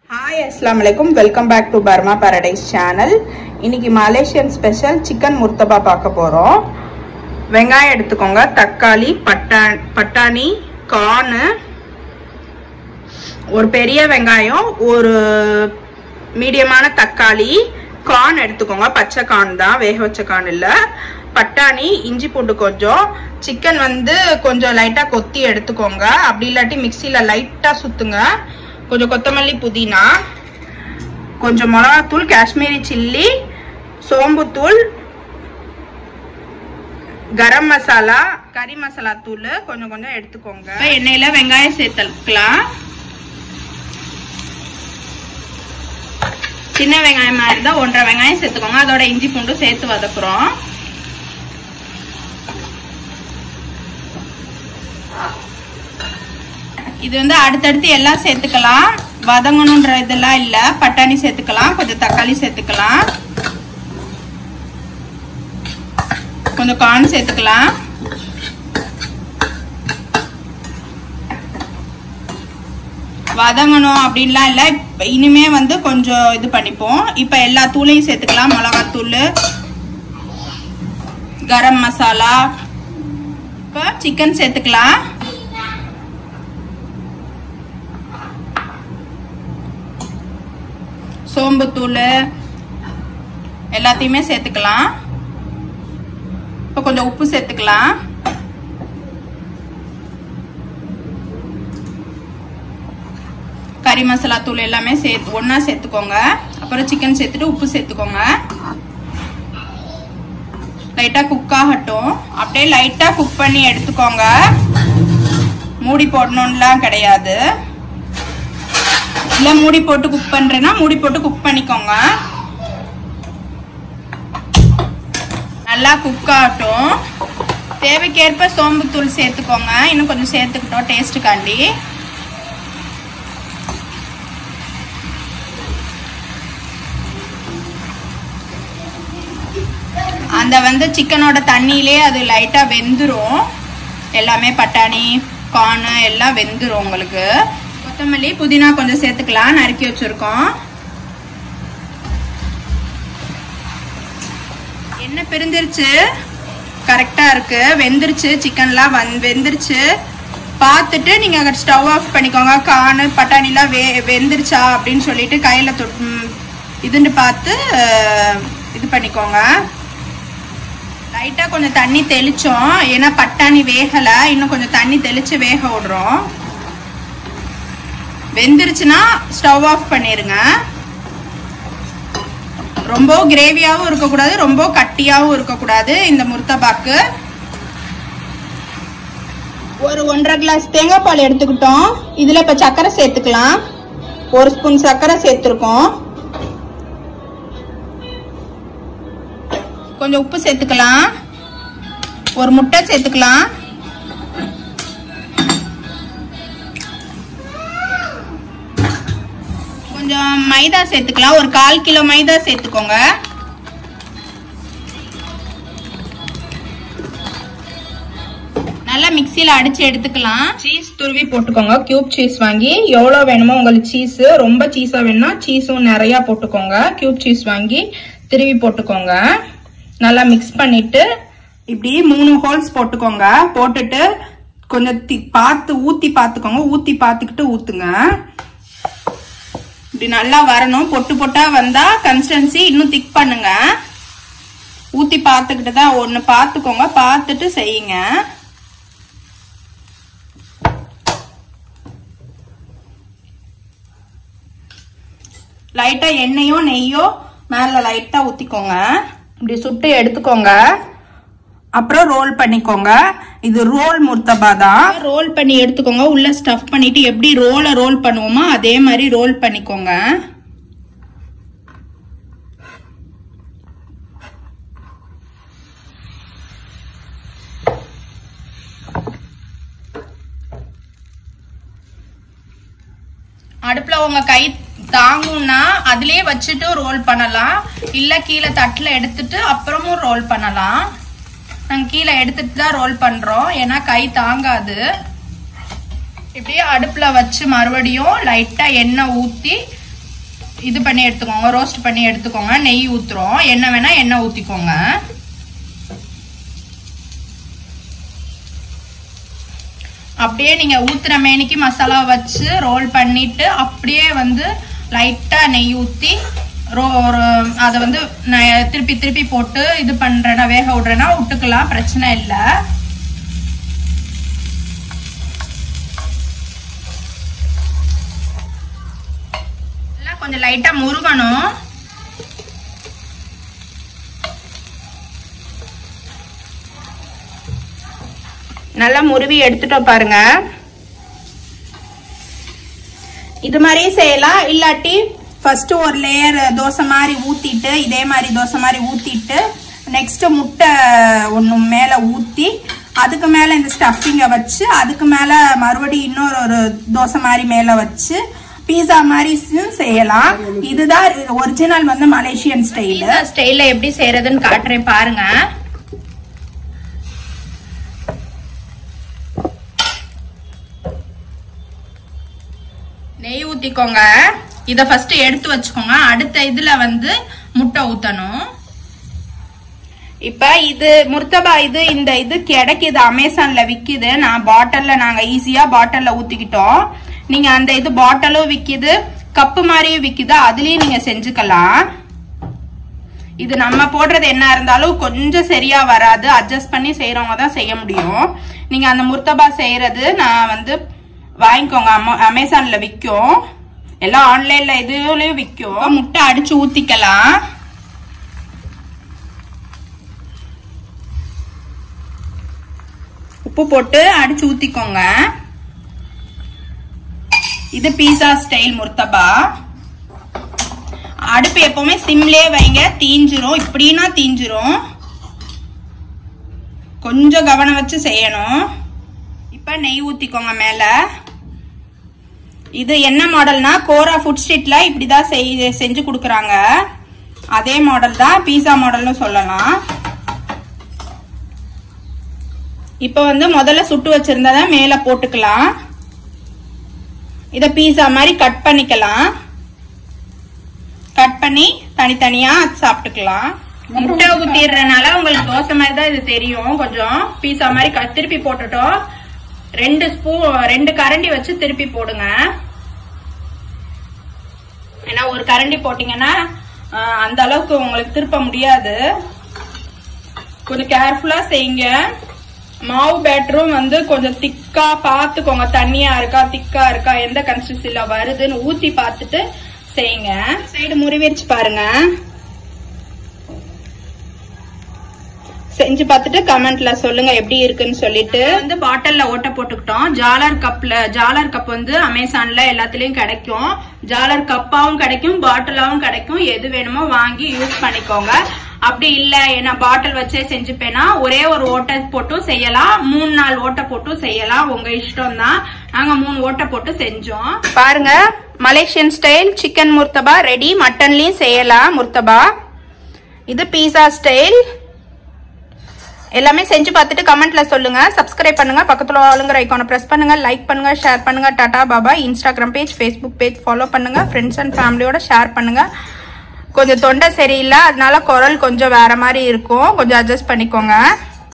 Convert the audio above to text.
hi அஸ்லாம் வலைக்கும் welcome back to Burma paradise channel இன்னைக்கு மலேசியன் ஸ்பெஷல் சிக்கன் முர்த்தபா பார்க்க போகிறோம் வெங்காயம் எடுத்துக்கோங்க தக்காளி பட்டா பட்டாணி கார்னு ஒரு பெரிய வெங்காயம் ஒரு மீடியமான தக்காளி கார்ன் எடுத்துக்கோங்க பச்சை கார்ன் தான் வேக வச்ச கார்ன் இல்லை பட்டாணி இஞ்சி பூண்டு கொஞ்சம் சிக்கன் வந்து கொஞ்சம் லைட்டாக கொத்தி எடுத்துக்கோங்க அப்படி இல்லாட்டி மிக்சியில் லைட்டாக சுற்றுங்க கொஞ்சம் கொத்தமல்லி புதினா கொஞ்சம் மிளகாத்தூள் காஷ்மீரி சில்லி சோம்புத்தூள் கரம் மசாலா கறி மசாலா தூள் கொஞ்சம் கொஞ்சம் எடுத்துக்கோங்க எண்ணெயில வெங்காயம் சேர்த்துக்கலாம் சின்ன வெங்காயமா இருந்தா ஒன்றரை வெங்காயம் சேர்த்துக்கோங்க அதோட இஞ்சி பூண்டு சேர்த்து வதக்குறோம் இது வந்து அடுத்தடுத்து எல்லாம் சேர்த்துக்கலாம் வதங்கணுன்ற இதெல்லாம் இல்ல பட்டாணி சேர்த்துக்கலாம் கொஞ்சம் தக்காளி சேர்த்துக்கலாம் கொஞ்சம் கார்ன் சேர்த்துக்கலாம் வதங்கணும் அப்படின்லாம் இல்லை இனிமே வந்து கொஞ்சம் இது பண்ணிப்போம் இப்போ எல்லா தூளையும் சேர்த்துக்கலாம் மிளகாத்தூள் கரம் மசாலா இப்போ சிக்கன் சேர்த்துக்கலாம் சோம்புத்தூள் எல்லாத்தையுமே சேர்த்துக்கலாம் இப்போ கொஞ்சம் உப்பு சேர்த்துக்கலாம் கறி மசாலா தூள் எல்லாமே சேர்த்து ஒன்றா சேர்த்துக்கோங்க அப்புறம் சிக்கன் சேர்த்துட்டு உப்பு சேர்த்துக்கோங்க லைட்டாக குக் ஆகட்டும் அப்படியே லைட்டாக குக் பண்ணி எடுத்துக்கோங்க மூடி போடணும்லாம் கிடையாது இல்லை மூடி போட்டு குக் பண்ணுறேன்னா மூடி போட்டு குக் பண்ணிக்கோங்க நல்லா குக் ஆகட்டும் தேவைக்கேற்ப சோம்புத்தூள் சேர்த்துக்கோங்க இன்னும் கொஞ்சம் சேர்த்துக்கிட்டோம் டேஸ்ட்டுக்காண்டி அந்த வந்து சிக்கனோட தண்ணியிலே அது லைட்டாக வெந்துடும் எல்லாமே பட்டாணி கார்னு எல்லாம் வெந்துடும் உங்களுக்கு கொத்தமல்லி புதினா கொஞ்சம் சேர்த்துக்கலாம் நறுக்கி வச்சிருக்கோம் என்ன பிரிந்துருச்சு கரெக்டா இருக்கு வெந்துருச்சு சிக்கன்லாம் வந் வெந்துருச்சு பார்த்துட்டு நீங்க ஸ்டவ் ஆஃப் பண்ணிக்கோங்க காணு பட்டாணிலாம் வே வெந்துருச்சா அப்படின்னு சொல்லிட்டு கையில தொட் இதுன்னு பார்த்து இது பண்ணிக்கோங்க லைட்டாக கொஞ்சம் தண்ணி தெளிச்சோம் ஏன்னா பட்டாணி வேகலை இன்னும் கொஞ்சம் தண்ணி தெளிச்சு வேக விடுறோம் வெந்துருச்சுன்னா ஸ்டவ் ஆஃப் பண்ணிருங்க ரொம்ப கிரேவியாகவும் இருக்கக்கூடாது ரொம்ப கட்டியாகவும் இருக்கக்கூடாது இந்த முர்த்தபாக்கு ஒரு ஒன்றரை கிளாஸ் தேங்காய் பால் எடுத்துக்கிட்டோம் இதில் இப்போ சர்க்கரை சேர்த்துக்கலாம் ஒரு ஸ்பூன் சர்க்கரை சேர்த்துருக்கோம் கொஞ்சம் உப்பு சேர்த்துக்கலாம் ஒரு முட்டை சேர்த்துக்கலாம் கொஞ்சம் மைதா சேர்த்துக்கலாம் ஒரு கால் கிலோ மைதா சேர்த்துக்கோங்க நல்லா மிக்சியில் அடிச்சு எடுத்துக்கலாம் சீஸ் துருவி போட்டுக்கோங்க கியூப் சீஸ் வாங்கி எவ்வளோ வேணுமோ உங்களுக்கு சீஸ் ரொம்ப சீஸாக வேணும்னா சீஸும் நிறையா போட்டுக்கோங்க கியூப் சீஸ் வாங்கி திருவி போட்டுக்கோங்க நல்லா மிக்ஸ் பண்ணிட்டு இப்படி மூணு ஹோல்ஸ் போட்டுக்கோங்க போட்டுட்டு கொஞ்சம் பார்த்து ஊற்றி பார்த்துக்கோங்க ஊற்றி பார்த்துக்கிட்டு ஊற்றுங்க இப்படி நல்லா வரணும் பொட்டு பொட்டா வந்தா கன்சிஸ்டன்சி இன்னும் திக் பண்ணுங்க ஊத்தி பார்த்துக்கிட்டு தான் ஒன்று பார்த்துக்கோங்க பார்த்துட்டு செய்யுங்க லைட்டா எண்ணெயோ நெய்யோ மேல லைட்டா ஊத்திக்கோங்க இப்படி சுட்டு எடுத்துக்கோங்க அப்புறம் ரோல் பண்ணிக்கோங்க இது ரோல் முர்த்தபா தான் ரோல் பண்ணி எடுத்துக்கோங்க உள்ள ஸ்டஃப் பண்ணிட்டு எப்படி ரோலை ரோல் பண்ணுவோமோ அதே மாதிரி ரோல் பண்ணிக்கோங்க அடுப்புல உங்க கை தாங்கும்னா அதுலயே வச்சுட்டு ரோல் பண்ணலாம் இல்ல கீழே தட்டுல எடுத்துட்டு அப்புறமும் ரோல் பண்ணலாம் நாங்க கீழே எடுத்துட்டு தான் ரோல் பண்றோம் ஏன்னா கை தாங்காது இப்படியே அடுப்புல வச்சு மறுபடியும் லைட்டா எண்ணெய் ஊத்தி இது பண்ணி எடுத்துக்கோங்க ரோஸ்ட் பண்ணி எடுத்துக்கோங்க நெய் ஊத்துறோம் எண்ணெய் வேணா எண்ணெய் ஊத்திக்கோங்க அப்படியே நீங்க ஊத்துற மேனிக்கு மசாலா வச்சு ரோல் பண்ணிட்டு அப்படியே வந்து லைட்டா நெய் ஊத்தி ரோ ஒரு- அதை வந்து நான் திருப்பி திருப்பி போட்டு இது பண்றேன்னா வேக விடுறேன்னா விட்டுக்கலாம் பிரச்சனை இல்லை எல்லாம் கொஞ்சம் லைட்டா முருகணும் நல்லா முருவி எடுத்துட்டோம் பாருங்க இது மாதிரியும் செய்யலாம் இல்லாட்டி ஃபர்ஸ்ட் ஒரு லேயர் தோசை மாதிரி ஊத்திட்டு இதே மாதிரி தோசை மாதிரி ஊத்திட்டு நெக்ஸ்ட் முட்டை ஒன்று மேலே ஊத்தி அதுக்கு மேலே இந்த ஸ்டஃபிங்கை வச்சு அதுக்கு மேலே மறுபடியும் இன்னொரு ஒரு தோசை மாதிரி மேலே வச்சு பீஸா மாதிரி செய்யலாம் இதுதான் ஒரிஜினல் வந்து மலேசியன் ஸ்டைலு ஸ்டைல எப்படி செய்யறதுன்னு காட்டுறேன் பாருங்க நெய் ஊத்திக்கோங்க இத ஃபர்ஸ்ட் எடுத்து வச்சுக்கோங்க அடுத்த இதுல வந்து முட்டை ஊத்தணும் இப்ப இது முர்த்தபா இது இந்த இது கிடைக்குது அமேசான்ல விக்குது நான் பாட்டில்ல நாங்க ஈஸியா பாட்டில்ல ஊத்திக்கிட்டோம் நீங்க அந்த இது பாட்டிலும் விக்குது கப்பு மாதிரியும் விக்குது அதுலயும் நீங்க செஞ்சுக்கலாம் இது நம்ம போடுறது என்ன இருந்தாலும் கொஞ்சம் சரியா வராது அட்ஜஸ்ட் பண்ணி செய்யறவங்க தான் செய்ய முடியும் நீங்க அந்த முர்த்தபா செய்யறது நான் வந்து வாங்கிக்கோங்க அம- அமேசான்ல விற்கும் எல்லாம் ஆன்லைன்ல இதுலயும் விற்கும் முட்டை அடிச்சு ஊத்திக்கலாம் உப்பு போட்டு அடிச்சு ஊத்திக்கோங்க இது பீஸா ஸ்டைல் முர்த்தபா அடுப்பு எப்பவுமே சிம்லே வைங்க தீஞ்சிரும் இப்படின்னா தீஞ்சிரும் கொஞ்சம் கவனம் வச்சு செய்யணும் இப்ப நெய் ஊத்திக்கோங்க மேல இது என்ன மாடல்னா கோரா ஃபுட் ஸ்ட்ரீட்ல இப்படிதான் செய் செஞ்சு கொடுக்குறாங்க அதே மாடல் தான் பீஸா மாடல்னு சொல்லலாம் இப்ப வந்து முதல்ல சுட்டு வச்சிருந்ததை மேல போட்டுக்கலாம் இத பீஸா மாதிரி கட் பண்ணிக்கலாம் கட் பண்ணி தனித்தனியா சாப்பிட்டுக்கலாம் முட்டை ஊத்திடுறதுனால உங்களுக்கு தோசை மாதிரி தான் இது தெரியும் கொஞ்சம் பீஸா மாதிரி க- திருப்பி போட்டுட்டோம் ரெண்டு ஸ்பூன் ரெண்டு கரண்டி வச்சு திருப்பி போடுங்க ஏன்னா ஒரு கரண்டி போட்டீங்கன்னா ஆஹ், அந்த அளவுக்கு உங்களுக்கு திருப்ப முடியாது கொஞ்சம் கேர்ஃபுல்லா செய்யுங்க மாவு பேட்டரும் வந்து கொஞ்சம் திக்கா பாத்துக்கோங்க தண்ணியா இருக்கா திக்கா இருக்கா எந்த கன்சிஸ்டன்சில வருதுன்னு ஊத்தி பார்த்துட்டு செய்யுங்க சைடு முறிவிரிச்சு பாருங்க செஞ்சு பார்த்துட்டு கமெண்ட்ல சொல்லுங்க எப்படி இருக்குன்னு சொல்லிட்டு வந்து பாட்டில்ல ஓட்ட போட்டுக்கிட்டோம் ஜாலர் கப்ல ஜாலர் கப் வந்து அமேசான்ல எல்லாத்துலயும் கிடைக்கும் ஜாலர் கப்பாவும் கிடைக்கும் பாட்டிலாவும் கிடைக்கும் எது வேணுமோ வாங்கி யூஸ் பண்ணிக்கோங்க அப்படி இல்ல என்ன பாட்டில் வச்சே செஞ்சுப்பேனா ஒரே ஒரு ஓட்டை போட்டும் செய்யலாம் மூணு நாள் ஓட்டை போட்டும் செய்யலாம் உங்க இஷ்டம் தான் நாங்க மூணு ஓட்டை போட்டு செஞ்சோம் பாருங்க Malaysian style chicken murtabak ready மட்டன்லயும் செய்யலாம் முர்த்தபா இது பீஸா ஸ்டைல் எல்லாமே செஞ்சு பார்த்துட்டு கமெண்ட்ல சொல்லுங்க சப்ஸ்கிரைப் பண்ணுங்க பக்கத்துல ஆளுங்கிற ஐக்கானை பிரஸ் பண்ணுங்க லைக் பண்ணுங்க ஷேர் பண்ணுங்க Tata Baba Instagram page Facebook page follow பண்ணுங்க ஃப்ரெண்ட்ஸ் அண்ட் ஃபேமிலியோட ஷேர் பண்ணுங்க கொஞ்சம் தொண்டை சரியில்லை அதனால குரல் கொஞ்சம் வேற மாதிரி இருக்கும் கொஞ்சம் அட்ஜஸ்ட் பண்ணிக்கோங்க